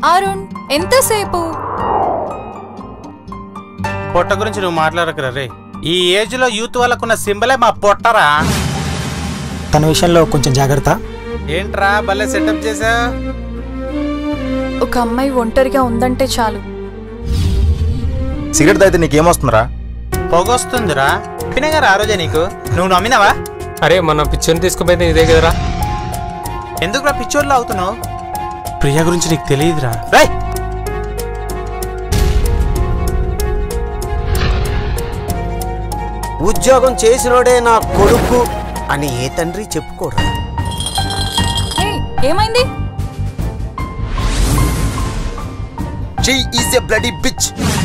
అరుణ్ ఎంతసేపు పొట్ట గురించి నువ్వు మాట్లాడకరా రే ఈ ఏజ్ లో యూత్ వాళ్ళకున్న సింబలే మా పొట్టరా తన విషయంలో కొంచెం జాగ్రత్త ఏంట్రా భలే సెటప్ చేసా ఒక అమ్మాయి ఒంటరిగా ఉందంటే చాలు సిగరెట్ తాగితే నీకేమొస్తుందిరా పొగొస్తుందిరా చెప్పినా ఆ రోజే నీకు నువ్వు నమ్మినావా అరే మన పిక్చర్ని తీసుకుపోయింది ఇదే కదరా ఎందుకురా పిచ్చోళ్ళు అవుతున్నావు ప్రియ గురించి నీకు తెలియదురా రేయ్ ఉద్యోగం చేసినోడే నా కొడుకు అని ఏ తండ్రి చెప్పుకోరా ఏయ్, ఏమైంది she is a bloody bitch